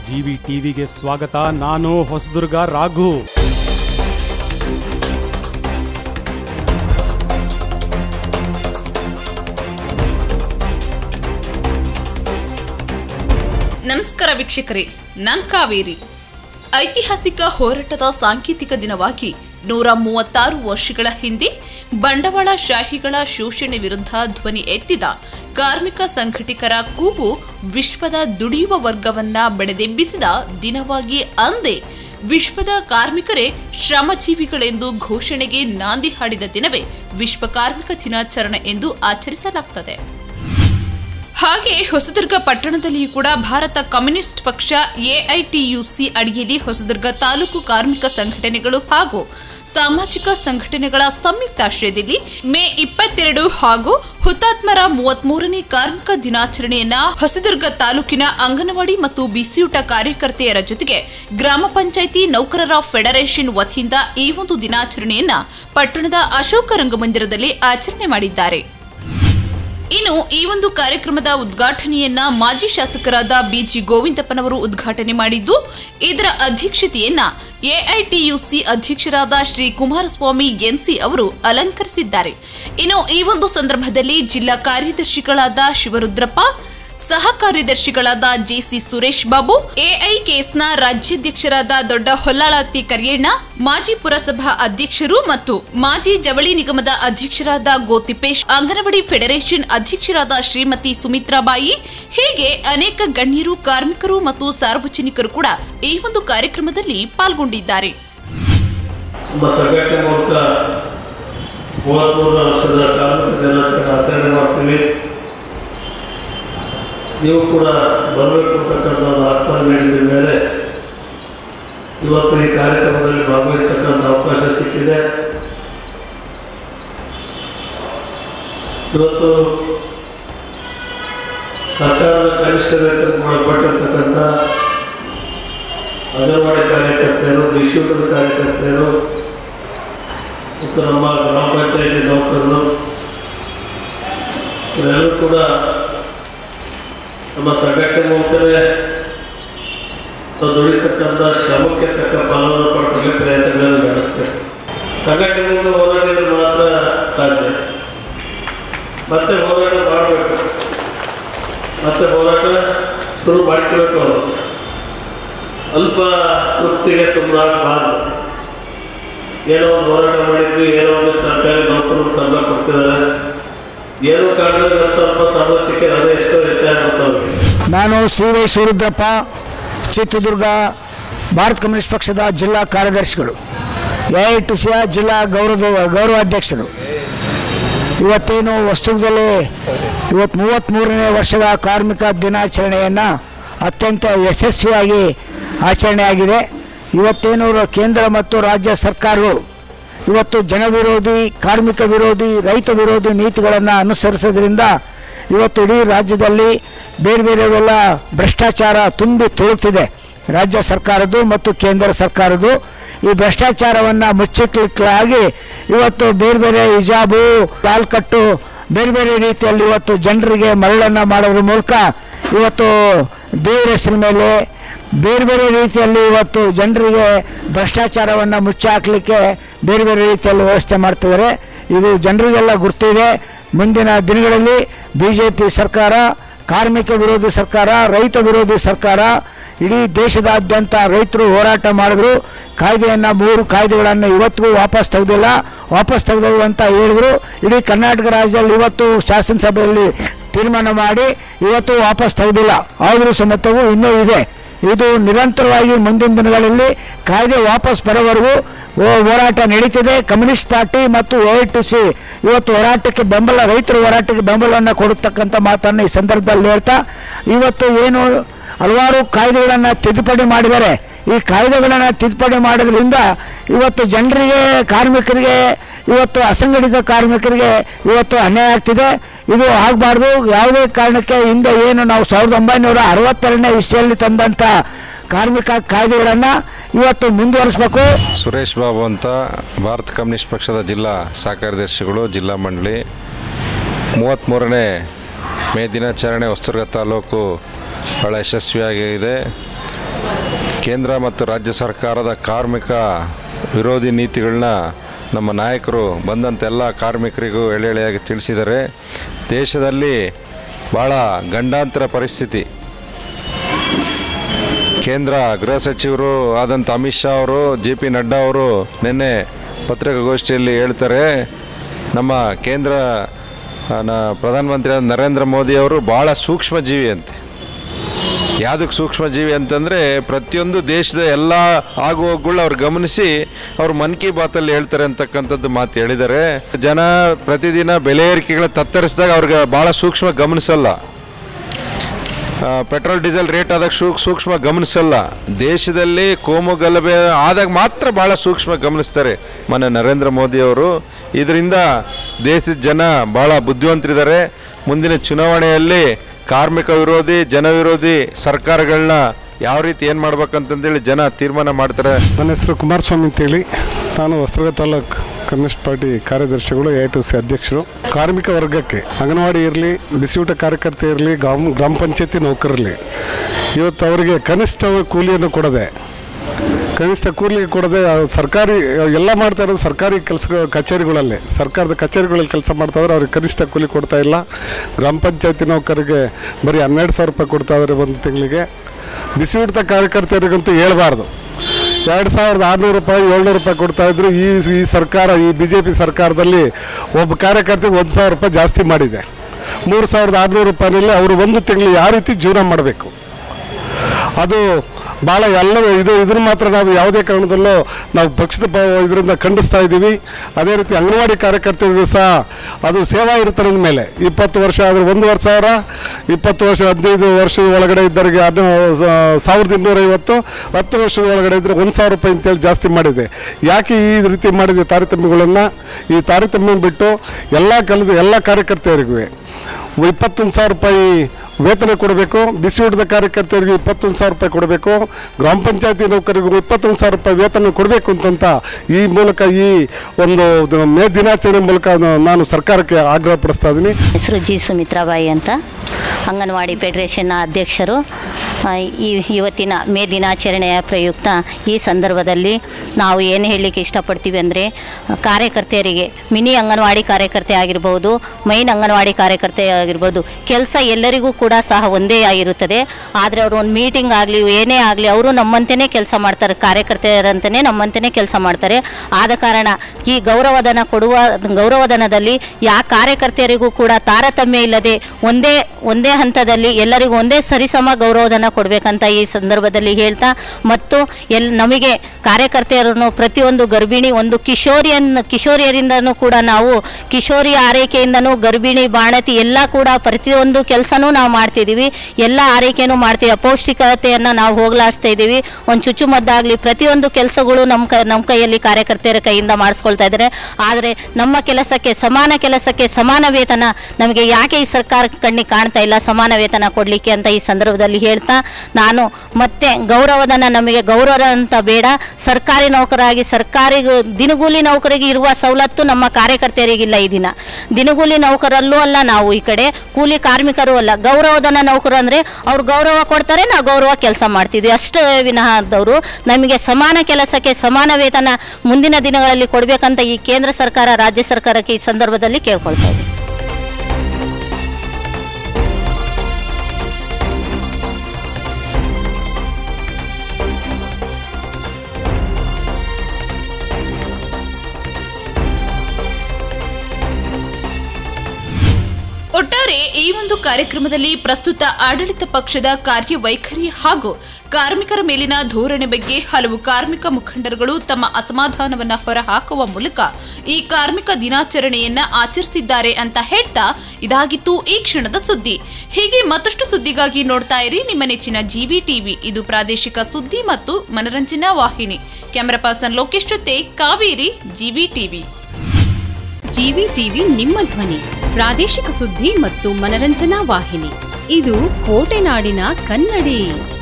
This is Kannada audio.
ಜಿವಿ ಟಿವಿಗೆ ಸ್ವಾಗತ ನಾನು ಹೊಸದುರ್ಗ ರಾಘು ನಮಸ್ಕಾರ ವೀಕ್ಷಕರೇ ನಾನ್ ಕಾವೇರಿ ಐತಿಹಾಸಿಕ ಹೋರಾಟದ ಸಾಂಕೇತಿಕ ದಿನವಾಗಿ ನೂರ ಮೂವತ್ತಾರು ವರ್ಷಗಳ ಹಿಂದೆ ಬಂಡವಾಳ ಶಾಹಿಗಳ ಶೋಷಣೆ ವಿರುದ್ಧ ಧ್ವನಿ ಎತ್ತಿದ ಕಾರ್ಮಿಕ ಸಂಘಟಕರ ಕೂಗು ವಿಶ್ವದ ದುಡಿಯುವ ವರ್ಗವನ್ನ ಬಡಿದೆಬ್ಬಿಸಿದ ದಿನವಾಗಿ ಅಂದೇ ವಿಶ್ವದ ಕಾರ್ಮಿಕರೇ ಶ್ರಮಜೀವಿಗಳೆಂದು ಘೋಷಣೆಗೆ ನಾಂದಿ ಹಾಡಿದ ದಿನವೇ ವಿಶ್ವ ಕಾರ್ಮಿಕ ದಿನಾಚರಣೆ ಎಂದು ಆಚರಿಸಲಾಗುತ್ತದೆ ಹಾಗೆ ಹೊಸದುರ್ಗ ಪಟ್ಟಣದಲ್ಲಿಯೂ ಕೂಡ ಭಾರತ ಕಮ್ಯುನಿಸ್ಟ್ ಪಕ್ಷ ಎಐಟಿಯುಸಿ ಅಡಿಯಲ್ಲಿ ಹೊಸದುರ್ಗ ತಾಲೂಕು ಕಾರ್ಮಿಕ ಸಂಘಟನೆಗಳು ಹಾಗೂ ಸಾಮಾಜಿಕ ಸಂಘಟನೆಗಳ ಸಂಯುಕ್ತಾಶ್ರಯದಲ್ಲಿ ಮೇ ಇಪ್ಪತ್ತೆರಡು ಹಾಗೂ ಹುತಾತ್ಮರ ಮೂವತ್ಮೂರನೇ ಕಾರ್ಮಿಕ ದಿನಾಚರಣೆಯನ್ನ ಹೊಸದುರ್ಗ ತಾಲೂಕಿನ ಅಂಗನವಾಡಿ ಮತ್ತು ಬಿಸಿಯೂಟ ಕಾರ್ಯಕರ್ತೆಯರ ಜೊತೆಗೆ ಗ್ರಾಮ ಪಂಚಾಯಿತಿ ನೌಕರರ ಫೆಡರೇಷನ್ ವತಿಯಿಂದ ಈ ಒಂದು ದಿನಾಚರಣೆಯನ್ನ ಪಟ್ಟಣದ ಅಶೋಕ ರಂಗಮಂದಿರದಲ್ಲಿ ಆಚರಣೆ ಮಾಡಿದ್ದಾರೆ ಇನ್ನು ಈ ಒಂದು ಕಾರ್ಯಕ್ರಮದ ಉದ್ಘಾಟನೆಯನ್ನ ಮಾಜಿ ಶಾಸಕರಾದ ಬಿಜಿ ಗೋವಿಂದಪ್ಪನವರು ಉದ್ಘಾಟನೆ ಮಾಡಿದ್ದು ಇದರ ಅಧ್ಯಕ್ಷತೆಯನ್ನ ಎಐಟಿಯುಸಿ ಅಧ್ಯಕ್ಷರಾದ ಶ್ರೀ ಕುಮಾರಸ್ವಾಮಿ ಎನ್ಸಿ ಅವರು ಅಲಂಕರಿಸಿದ್ದಾರೆ ಇನ್ನು ಈ ಒಂದು ಸಂದರ್ಭದಲ್ಲಿ ಜಿಲ್ಲಾ ಕಾರ್ಯದರ್ಶಿಗಳಾದ ಶಿವರುದ್ರಪ್ಪ ಸಹ ಕಾರ್ಯದರ್ಶಿಗಳಾದ ಜೆಸಿ ಸುರೇಶ್ ಬಾಬು ಎಐಕೆಎಸ್ನ ರಾಜ್ಯಾಧ್ಯಕ್ಷರಾದ ದೊಡ್ಡ ಹೊಲ್ಲಾಳತಿ ಕರಿಯಣ್ಣ ಮಾಜಿ ಪುರಸಭಾ ಅಧ್ಯಕ್ಷರು ಮತ್ತು ಮಾಜಿ ಜವಳಿ ನಿಗಮದ ಅಧ್ಯಕ್ಷರಾದ ಗೋತಿಪೇಶ್ ಅಂಗನವಾಡಿ ಫೆಡರೇಷನ್ ಅಧ್ಯಕ್ಷರಾದ ಶ್ರೀಮತಿ ಸುಮಿತ್ರಾಬಾಯಿ ಹೀಗೆ ಅನೇಕ ಗಣ್ಯರು ಕಾರ್ಮಿಕರು ಮತ್ತು ಸಾರ್ವಜನಿಕರು ಕೂಡ ಈ ಒಂದು ಕಾರ್ಯಕ್ರಮದಲ್ಲಿ ಪಾಲ್ಗೊಂಡಿದ್ದಾರೆ ನಮ್ಮ ಸಂಘಟನೆ ಮೂಲಕ ಮೂವತ್ತ್ಮೂರು ವರ್ಷದ ಕಾರ್ಮಿಕ ದಿನಾಚರಣೆ ಆಚರಣೆ ಮಾಡ್ತೀವಿ ನೀವು ಕೂಡ ಬರಬೇಕು ಅಂತಕ್ಕಂಥ ಒಂದು ಆಹ್ವಾನ ನೀಡಿದ ಮೇಲೆ ಇವತ್ತು ಈ ಕಾರ್ಯಕ್ರಮದಲ್ಲಿ ಭಾಗವಹಿಸ್ತಕ್ಕಂಥ ಅವಕಾಶ ಸಿಕ್ಕಿದೆ ಇವತ್ತು ಸರ್ಕಾರದ ಕನಿಷ್ಠ ವೇತನಕ್ಕೆ ಒಳಪಟ್ಟಿರ್ತಕ್ಕಂಥ ಅಂಗನವಾಡಿ ಕಾರ್ಯಕರ್ತೆಯರು ಬಿಸಿಯೂಟದ ಕಾರ್ಯಕರ್ತೆಯರು ಮತ್ತು ನಮ್ಮ ಗ್ರಾಮ ಪಂಚಾಯತಿ ನೌಕರರು ಇವರೆಲ್ಲರೂ ಕೂಡ ನಮ್ಮ ಸಂಘಟನೆ ಮೂಲಕವೇ ನಾವು ದುಡಿತಕ್ಕಂಥ ಶ್ರಮಕ್ಕೆ ತಕ್ಕ ಫಲವನ್ನು ಪಡ್ಕೊಳ್ಳಿ ಪ್ರಯತ್ನಗಳನ್ನು ನಡೆಸಬೇಕು ಸಂಘಟನೆಯಿಂದ ಹೋರಾಡಿದ್ರೆ ಮಾತ್ರ ಸಾಧ್ಯ ಮತ್ತೆ ಹೋರಾಟ ಮಾಡಬೇಕು ಮತ್ತೆ ಹೋರಾಟ ಶುರು ಮಾಡ್ಕೋಬೇಕು ಅವರು ಅಲ್ಪ ತೃಪ್ತಿಗೆ ಸುಮ್ಮನಾಗಬಾರ್ದು ಏನೋ ಒಂದು ಹೋರಾಟ ಮಾಡಿದ್ವಿ ಏನೋ ಒಂದು ಸರ್ಕಾರಿ ನೌಕರರು ಸಂಬಳ ಕೊಡ್ತಿದ್ದಾರೆ ಏನೋ ಕಾರಣದಲ್ಲಿ ಒಂದು ಸ್ವಲ್ಪ ಸಂಬಳ ಸಿಕ್ಕಿದ್ರೆ ಅದೇ ಎಷ್ಟೋ ಹೆಚ್ಚಾಗ್ಬಿಡ್ತಾವೆ ನಾನು C Y Surudrappa Chitradurga Bharata communist ಪಕ್ಷದ ಜಿಲ್ಲಾ ಕಾರ್ಯದರ್ಶಿಗಳು ಎ ಐ ಟಿ ಸಿಯ ಜಿಲ್ಲಾ ಗೌರವ ಗೌರವಾಧ್ಯಕ್ಷರು ಇವತ್ತೇನು ವಸ್ತುದಲ್ಲಿ ಇವತ್ತು ಮೂವತ್ತ್ಮೂರನೇ ವರ್ಷದ ಕಾರ್ಮಿಕ ದಿನಾಚರಣೆಯನ್ನು ಅತ್ಯಂತ ಯಶಸ್ವಿಯಾಗಿ ಆಚರಣೆ ಆಗಿದೆ ಇವತ್ತೇನು ರ- ಕೇಂದ್ರ ಮತ್ತು ರಾಜ್ಯ ಸರ್ಕಾರಗಳು ಇವತ್ತು ಜನ ವಿರೋಧಿ ಕಾರ್ಮಿಕ ವಿರೋಧಿ ರೈತ ವಿರೋಧಿ ನೀತಿಗಳನ್ನು ಅನುಸರಿಸೋದ್ರಿಂದ ಇವತ್ತು ಇಡೀ ರಾಜ್ಯದಲ್ಲಿ ಬೇರೆ ಬೇರೆವೆಲ್ಲ ಭ್ರಷ್ಟಾಚಾರ ತುಂಬಿ ತುಳುಕ್ತಿದೆ ರಾಜ್ಯ ಸರ್ಕಾರದ್ದು ಮತ್ತು ಕೇಂದ್ರ ಸರ್ಕಾರದ್ದು ಈ ಭ್ರಷ್ಟಾಚಾರವನ್ನು ಮುಚ್ಚಿಟ್ಲಿಕ್ಕಾಗಿ ಇವತ್ತು ಬೇರೆ ಬೇರೆ ಹಿಜಾಬು ಕಟ್ಟು ಬೇರೆ ಬೇರೆ ರೀತಿಯಲ್ಲಿ ಇವತ್ತು ಜನರಿಗೆ ಮರಳನ್ನು ಮಾಡೋದ್ರ ಮೂಲಕ ಇವತ್ತು ದೇವರ ಹೆಸರ ಮೇಲೆ ಬೇರೆ ಬೇರೆ ರೀತಿಯಲ್ಲಿ ಇವತ್ತು ಜನರಿಗೆ ಭ್ರಷ್ಟಾಚಾರವನ್ನು ಮುಚ್ಚಾಕಲಿಕ್ಕೆ ಬೇರೆ ಬೇರೆ ರೀತಿಯಲ್ಲಿ ವ್ಯವಸ್ಥೆ ಮಾಡ್ತಿದ್ದಾರೆ ಇದು ಜನರಿಗೆಲ್ಲ ಗುರ್ತಿದೆ ಮುಂದಿನ ದಿನಗಳಲ್ಲಿ ಬಿ ಜೆ ಪಿ ಸರ್ಕಾರ ಕಾರ್ಮಿಕ ವಿರೋಧಿ ಸರ್ಕಾರ ರೈತ ವಿರೋಧಿ ಸರ್ಕಾರ ಇಡೀ ದೇಶದಾದ್ಯಂತ ರೈತರು ಹೋರಾಟ ಮಾಡಿದ್ರು ಕಾಯ್ದೆಯನ್ನು ಮೂರು ಕಾಯ್ದೆಗಳನ್ನು ಇವತ್ತಿಗೂ ವಾಪಸ್ ತೆಗೆದಿಲ್ಲ ವಾಪಸ್ ತೆಗೆದವು ಅಂತ ಹೇಳಿದ್ರು ಇಡೀ ಕರ್ನಾಟಕ ರಾಜ್ಯದಲ್ಲಿ ಇವತ್ತು ಶಾಸನಸಭೆಯಲ್ಲಿ ತೀರ್ಮಾನ ಮಾಡಿ ಇವತ್ತು ವಾಪಸ್ ತೆಗೆದಿಲ್ಲ ಆದರೂ ಸಮೇತವೂ ಇನ್ನೂ ಇದೆ ಇದು ನಿರಂತರವಾಗಿ ಮುಂದಿನ ದಿನಗಳಲ್ಲಿ ಕಾಯ್ದೆ ವಾಪಸ್ ಬರೋವರೆಗೂ ಹೋ- ಹೋರಾಟ ನಡೀತಿದೆ ಕಮ್ಯುನಿಸ್ಟ್ ಪಾರ್ಟಿ ಮತ್ತು ಎ ಟಿ ಸಿ ಇವತ್ತು ಹೋರಾಟಕ್ಕೆ ಬೆಂಬಲ ರೈತರ ಹೋರಾಟಕ್ಕೆ ಬೆಂಬಲವನ್ನು ಕೊಡತಕ್ಕಂಥ ಮಾತನ್ನು ಈ ಸಂದರ್ಭದಲ್ಲಿ ಹೇಳ್ತಾ ಇವತ್ತು ಏನು ಹಲವಾರು ಕಾಯ್ದೆಗಳನ್ನು ತಿದ್ದುಪಡಿ ಮಾಡಿದ್ದಾರೆ ಈ ಕಾಯ್ದೆಗಳನ್ನು ತಿದ್ದುಪಡಿ ಮಾಡೋದ್ರಿಂದ ಇವತ್ತು ಜನರಿಗೆ ಕಾರ್ಮಿಕರಿಗೆ ಇವತ್ತು ಅಸಂಘಟಿತ ಕಾರ್ಮಿಕರಿಗೆ ಇವತ್ತು ಅನ್ಯಾಯ ಆಗ್ತಿದೆ ಇದು ಆಗಬಾರ್ದು ಯಾವುದೇ ಕಾರಣಕ್ಕೆ ಹಿಂದೆ ಏನು ನಾವು ಸಾವಿರದ ಒಂಬೈನೂರ ಅರವತ್ತೆರಡನೇ ವಿಷಯದಲ್ಲಿ ತಂದಂಥ ಕಾರ್ಮಿಕ ಕಾಯ್ದೆಗಳನ್ನು ಇವತ್ತು ಮುಂದುವರಿಸಬೇಕು ಸುರೇಶ್ ಬಾಬು ಅಂತ ಭಾರತ ಕಮ್ಯುನಿಸ್ಟ್ ಪಕ್ಷದ ಜಿಲ್ಲಾ ಸಹಕಾರ್ಯದರ್ಶಿಗಳು ಜಿಲ್ಲಾ ಮಂಡಳಿ ಮೂವತ್ತ್ಮೂರನೇ ಮೇ ದಿನಾಚರಣೆ ಹೊಸದುರ್ಗ ತಾಲೂಕು ಭಾಳ ಯಶಸ್ವಿಯಾಗಿದೆ ಕೇಂದ್ರ ಮತ್ತು ರಾಜ್ಯ ಸರ್ಕಾರದ ಕಾರ್ಮಿಕ ವಿರೋಧಿ ನೀತಿಗಳನ್ನ ನಮ್ಮ ನಾಯಕರು ಬಂದಂತೆಲ್ಲ ಕಾರ್ಮಿಕರಿಗೂ ಎಳೆ ಎಳೆಯಾಗಿ ತಿಳಿಸಿದ್ದಾರೆ ದೇಶದಲ್ಲಿ ಭಾಳ ಗಂಡಾಂತರ ಪರಿಸ್ಥಿತಿ ಕೇಂದ್ರ ಗೃಹ ಸಚಿವರು ಆದಂಥ ಅಮಿತ್ ಶಾ ಅವರು ಜೆ ಪಿ ನಡ್ಡಾ ಅವರು ನಿನ್ನೆ ಪತ್ರಿಕಾಗೋಷ್ಠಿಯಲ್ಲಿ ಹೇಳ್ತಾರೆ ನಮ್ಮ ಕೇಂದ್ರ ಆ, ನ- ಪ್ರಧಾನಮಂತ್ರಿ ಆದ ನರೇಂದ್ರ ಮೋದಿ ಅವರು ಭಾಳ ಸೂಕ್ಷ್ಮ ಜೀವಿ ಅಂತೆ ಯಾವುದಕ್ಕೆ ಸೂಕ್ಷ್ಮ ಜೀವಿ ಅಂತಂದರೆ ಪ್ರತಿಯೊಂದು ದೇಶದ ಎಲ್ಲ ಆಗುಹೋಗುಗಳು ಅವ್ರು ಗಮನಿಸಿ ಅವ್ರು ಮನ್ ಕಿ ಬಾತಲ್ಲಿ ಹೇಳ್ತಾರೆ ಅಂತಕ್ಕಂಥದ್ದು ಮಾತು ಹೇಳಿದ್ದಾರೆ ಜನ ಪ್ರತಿದಿನ ಬೆಲೆ ಏರಿಕೆಗಳ ತತ್ತರಿಸಿದಾಗ ಅವ್ರಿಗೆ ಭಾಳ ಸೂಕ್ಷ್ಮ ಗಮನಿಸಲ್ಲ ಆ, ಪೆಟ್ರೋಲ್ ಡೀಸೆಲ್ ರೇಟ್ ಆದಾಗ ಸೂಕ್ ಸೂಕ್ಷ್ಮ ಗಮನಿಸಲ್ಲ ದೇಶದಲ್ಲಿ ಕೋಮು ಗಲಭೆ ಆದಾಗ ಮಾತ್ರ ಭಾಳ ಸೂಕ್ಷ್ಮ ಗಮನಿಸ್ತಾರೆ ಮೊನ್ನೆ ನರೇಂದ್ರ ಮೋದಿ ಅವರು ಇದರಿಂದ ದೇಶದ ಜನ ಭಾಳ ಬುದ್ಧಿವಂತರಿದ್ದಾರೆ ಮುಂದಿನ ಚುನಾವಣೆಯಲ್ಲಿ ಕಾರ್ಮಿಕ ವಿರೋಧಿ ಜನ ವಿರೋಧಿ ಸರ್ಕಾರಗಳನ್ನ ಯಾವ ರೀತಿ ಏನು ಮಾಡ್ಬೇಕಂತಂದೇಳಿ ಜನ ತೀರ್ಮಾನ ಮಾಡ್ತಾರೆ ನನ್ನ ಹೆಸರು ಕುಮಾರಸ್ವಾಮಿ ಅಂತೇಳಿ ನಾನು ಹೊಸದುರ್ಗ ತಾಲೂಕು ಕಮ್ಯುನಿಸ್ಟ್ ಪಾರ್ಟಿ ಕಾರ್ಯದರ್ಶಿಗಳು ಎ ಟು ಸಿ ಅಧ್ಯಕ್ಷರು ಕಾರ್ಮಿಕ ವರ್ಗಕ್ಕೆ ಅಂಗನವಾಡಿ ಇರಲಿ ಬಿಸಿಯೂಟ ಕಾರ್ಯಕರ್ತೆ ಇರಲಿ ಗ್ರಾಮ ಗ್ರಾಮ ಪಂಚಾಯತಿ ನೌಕರರಲಿ ಇವತ್ತು ಅವರಿಗೆ ಕನಿಷ್ಠ ಕೂಲಿಯನ್ನು ಕೊಡದೆ ಕನಿಷ್ಠ ಕೂಲಿ ಕೊಡದೆ ಆ ಸರ್ಕಾರಿ ಎಲ್ಲ ಮಾಡ್ತಾ ಇರೋದು ಸರ್ಕಾರಿ ಕೆಲಸ ಕಚೇರಿಗಳಲ್ಲೇ ಸರ್ಕಾರದ ಕಚೇರಿಗಳಲ್ಲಿ ಕೆಲಸ ಮಾಡ್ತಾ ಇದ್ರೆ ಅವ್ರಿಗೆ ಕನಿಷ್ಠ ಕೂಲಿ ಕೊಡ್ತಾ ಇಲ್ಲ ಗ್ರಾಮ ಪಂಚಾಯತಿ ನೌಕರಿಗೆ ಬರೀ ಹನ್ನೆರಡು ಸಾವಿರ ರೂಪಾಯಿ ಕೊಡ್ತಾ ಇದ್ದಾರೆ ಒಂದು ತಿಂಗಳಿಗೆ ಬಿಸಿ ಊಟದ ಕಾರ್ಯಕರ್ತೆಯರಿಗಂತೂ ಹೇಳ್ಬಾರ್ದು ಎರಡು ಸಾವಿರದ ಆರುನೂರು ರೂಪಾಯಿ ಏಳ್ನೂರು ರೂಪಾಯಿ ಕೊಡ್ತಾ ಇದ್ರು ಈ ಈ ಸರ್ಕಾರ ಈ ಬಿ ಜೆ ಪಿ ಸರ್ಕಾರದಲ್ಲಿ ಒಬ್ಬ ಕಾರ್ಯಕರ್ತೆಗೆ ಒಂದು ಸಾವಿರ ರೂಪಾಯಿ ಜಾಸ್ತಿ ಮಾಡಿದೆ ಮೂರು ಸಾವಿರದ ಆರುನೂರು ರೂಪಾಯಿನಲ್ಲಿ ಅವರು ಒಂದು ತಿಂಗಳು ಯಾವ ರೀತಿ ಜೀವನ ಮಾಡಬೇಕು ಅದು ಭಾಳ ಎಲ್ಲ ಇದು ಇದನ್ನು ಮಾತ್ರ ನಾವು ಯಾವುದೇ ಕಾರಣದಲ್ಲೂ ನಾವು ಪಕ್ಷದ ಪ ಇದರಿಂದ ಖಂಡಿಸ್ತಾ ಇದ್ದೀವಿ ಅದೇ ರೀತಿ ಅಂಗನವಾಡಿ ಕಾರ್ಯಕರ್ತರಿಗೂ ಸಹ ಅದು ಸೇವಾ ಇರ್ತರದ ಮೇಲೆ ಇಪ್ಪತ್ತು ವರ್ಷ ಆದರೆ ಒಂದೂವರೆ ಸಾವಿರ ಇಪ್ಪತ್ತು ವರ್ಷ ಹದಿನೈದು ವರ್ಷದ ಒಳಗಡೆ ಇದ್ದವರಿಗೆ ಅದು ಸಾವಿರದ ಇನ್ನೂರೈವತ್ತು ಹತ್ತು ವರ್ಷದ ಒಳಗಡೆ ಇದ್ದರೆ ಒಂದು ಸಾವಿರ ರೂಪಾಯಿ ಅಂತೇಳಿ ಜಾಸ್ತಿ ಮಾಡಿದೆ ಯಾಕೆ ಈ ರೀತಿ ಮಾಡಿದೆ ತಾರತಮ್ಯಗಳನ್ನು ಈ ತಾರತಮ್ಯ ಬಿಟ್ಟು ಎಲ್ಲ ಕೆಲಸ ಎಲ್ಲ ಕಾರ್ಯಕರ್ತೆಯರಿಗೂ ಇಪ್ಪತ್ತೊಂದು ಸಾವಿರ ರೂಪಾಯಿ ವೇತನ ಕೊಡಬೇಕು ಬಿಸಿ ಊಟದ ಕಾರ್ಯಕರ್ತರಿಗೆ ಇಪ್ಪತ್ತೊಂದು ಸಾವಿರ ರೂಪಾಯಿ ಕೊಡಬೇಕು ಗ್ರಾಮ ಪಂಚಾಯತಿ ನೌಕರಿಗೂ ಇಪ್ಪತ್ತೊಂದು ಸಾವಿರ ರೂಪಾಯಿ ವೇತನ ಕೊಡಬೇಕು ಅಂತಂತ ಈ ಮೂಲಕ ಈ ಒಂದು ದ- ಮೇ ದಿನಾಚರಣೆ ಮೂಲಕ ನಾನು- ನಾನು ಸರ್ಕಾರಕ್ಕೆ ಆಗ್ರಹ ಪಡಿಸ್ತಾ ಇದ್ದೀನಿ ಹೆಸರು ಜಿ ಸುಮಿತ್ರಾಬಾಯಿ ಅಂತ ಅಂಗನವಾಡಿ ಫೆಡರೇಷನ್ನ ಅಧ್ಯಕ್ಷರು ಆ, ಈ ಇವತ್ತಿನ ಮೇ ದಿನಾಚರಣೆಯ ಪ್ರಯುಕ್ತ ಈ ಸಂದರ್ಭದಲ್ಲಿ ನಾವು ಏನು ಹೇಳಲಿಕ್ಕೆ ಇಷ್ಟಪಡ್ತೀವಿ ಅಂದರೆ ಕಾರ್ಯಕರ್ತೆಯರಿಗೆ ಮಿನಿ ಅಂಗನವಾಡಿ ಕಾರ್ಯಕರ್ತೆ ಆಗಿರ್ಬೋದು ಮೈನ್ ಅಂಗನವಾಡಿ ಕಾರ್ಯಕರ್ತೆ ಆಗಿರ್ಬೋದು ಕೆಲಸ ಎಲ್ಲರಿಗೂ ಕೂಡ ಸಹ ಒಂದೇ ಆಗಿರುತ್ತದೆ ಆದರೆ ಅವರು ಒಂದು ಮೀಟಿಂಗ್ ಆಗಲಿ ಏನೇ ಆಗಲಿ ಅವರು ನಮ್ಮಂತೆಯೇ ಕೆಲಸ ಮಾಡ್ತಾರೆ ಕಾರ್ಯಕರ್ತೆಯರಂತೆಯೇ ನಮ್ಮಂತೆಯೇ ಕೆಲಸ ಮಾಡ್ತಾರೆ ಆದ ಕಾರಣ ಈ ಗೌರವಧನ ಕೊಡುವ ಗೌರವಧನದಲ್ಲಿ ಯಾ ಕಾರ್ಯಕರ್ತೆಯರಿಗೂ ಕೂಡ ತಾರತಮ್ಯ ಇಲ್ಲದೆ ಒಂದೇ ಒಂದೇ ಹಂತದಲ್ಲಿ ಎಲ್ಲರಿಗೂ ಒಂದೇ ಸರಿಸಮ ಗೌರವಧನ ಕೊಡಬೇಕಂತ ಈ ಸಂದರ್ಭದಲ್ಲಿ ಹೇಳ್ತಾ ಮತ್ತು ಎಲ್ ನಮಗೆ ಕಾರ್ಯಕರ್ತೆಯರನ್ನು ಪ್ರತಿಯೊಂದು ಗರ್ಭಿಣಿ ಒಂದು ಕಿಶೋರಿಯನ್ ಕಿಶೋರಿಯರಿಂದನೂ ಕೂಡ ನಾವು ಕಿಶೋರಿ ಆರೈಕೆಯಿಂದನೂ ಗರ್ಭಿಣಿ ಬಾಣತಿ ಎಲ್ಲ ಕೂಡ ಪ್ರತಿಯೊಂದು ಕೆಲಸನೂ ನಾವು ಮಾಡ್ತಿದ್ದೀವಿ ಎಲ್ಲ ಆರೈಕೆನೂ ಮಾಡ್ತೀವಿ ಅಪೌಷ್ಟಿಕತೆಯನ್ನು ನಾವು ಹೋಗಲಾಡಿಸ್ತಾ ಇದ್ದೀವಿ ಒಂದು ಚುಚ್ಚುಮದ್ದಾಗಲಿ ಪ್ರತಿಯೊಂದು ಕೆಲಸಗಳು ನಮ್ಮ ಕ ನಮ್ಮ ಕೈಯಲ್ಲಿ ಕಾರ್ಯಕರ್ತೆಯರ ಕೈಯಿಂದ ಮಾಡಿಸ್ಕೊಳ್ತಾ ಇದ್ದಾರೆ ಆದರೆ ನಮ್ಮ ಕೆಲಸಕ್ಕೆ ಸಮಾನ ಕೆಲಸಕ್ಕೆ ಸಮಾನ ವೇತನ ನಮಗೆ ಯಾಕೆ ಈ ಸರ್ಕಾರ ಕಣ್ಣಿಗೆ ಕಾಣ್ತಾ ಇಲ್ಲ ಸಮಾನ ವೇತನ ಕೊಡಲಿಕ್ಕೆ ಅಂತ ಈ ಸಂದರ್ಭದಲ್ಲಿ ಹೇಳ್ತಾ ನಾನು ಮತ್ತೆ ಗೌರವಧನ ನಮಗೆ ಗೌರವ ಅಂತ ಬೇಡ ಸರ್ಕಾರಿ ನೌಕರಾಗಿ ಸರ್ಕಾರಿ ದಿನಗೂಲಿ ನೌಕರಿಗೆ ಇರುವ ಸವಲತ್ತು ನಮ್ಮ ಕಾರ್ಯಕರ್ತೆಯರಿಗಿಲ್ಲ ಈ ದಿನ ದಿನಗೂಲಿ ನೌಕರಲ್ಲೂ ಅಲ್ಲ ನಾವು ಈ ಕಡೆ ಕೂಲಿ ಕಾರ್ಮಿಕರು ಅಲ್ಲ ಗೌರವಧನ ನೌಕರು ಅಂದರೆ ಅವ್ರು ಗೌರವ ಕೊಡ್ತಾರೆ ನಾವು ಗೌರವ ಕೆಲಸ ಮಾಡ್ತಿದ್ವಿ ಅಷ್ಟು ವಿನಃದವರು ನಮಗೆ ಸಮಾನ ಕೆಲಸಕ್ಕೆ ಸಮಾನ ವೇತನ ಮುಂದಿನ ದಿನಗಳಲ್ಲಿ ಕೊಡಬೇಕಂತ ಈ ಕೇಂದ್ರ ಸರ್ಕಾರ ರಾಜ್ಯ ಸರ್ಕಾರಕ್ಕೆ ಈ ಸಂದರ್ಭದಲ್ಲಿ ಕೇಳ್ಕೊಳ್ತಾ ಇದ್ದೀವಿ ಒಟ್ಟಾರೆ ಈ ಒಂದು ಕಾರ್ಯಕ್ರಮದಲ್ಲಿ ಪ್ರಸ್ತುತ ಆಡಳಿತ ಪಕ್ಷದ ಕಾರ್ಯವೈಖರಿ ಹಾಗೂ ಕಾರ್ಮಿಕರ ಮೇಲಿನ ಧೋರಣೆ ಬಗ್ಗೆ ಹಲವು ಕಾರ್ಮಿಕ ಮುಖಂಡರುಗಳು ತಮ್ಮ ಅಸಮಾಧಾನವನ್ನ ಹೊರಹಾಕುವ ಮೂಲಕ ಈ ಕಾರ್ಮಿಕ ದಿನಾಚರಣೆಯನ್ನ ಆಚರಿಸಿದ್ದಾರೆ ಅಂತ ಹೇಳ್ತಾ ಇದಾಗಿತ್ತು ಈ ಕ್ಷಣದ ಸುದ್ದಿ ಹೀಗೆ ಮತ್ತಷ್ಟು ಸುದ್ದಿಗಾಗಿ ನೋಡ್ತಾ ಇರಿ ನಿಮ್ಮ ನೆಚ್ಚಿನ ಜಿವಿ ಟಿವಿ ಇದು ಪ್ರಾದೇಶಿಕ ಸುದ್ದಿ ಮತ್ತು ಮನರಂಜನಾ ವಾಹಿನಿ ಕ್ಯಾಮರಾ ಪರ್ಸನ್ ಲೋಕೇಶ್ ಜೊತೆ Kaveri GV TV GV TV ನಿಮ್ಮ ಧ್ವನಿ ಪ್ರಾದೇಶಿಕ ಸುದ್ದಿ ಮತ್ತು ಮನರಂಜನಾ ವಾಹಿನಿ ಇದು ಕೋಟೆನಾಡಿನ ಕನ್ನಡಿ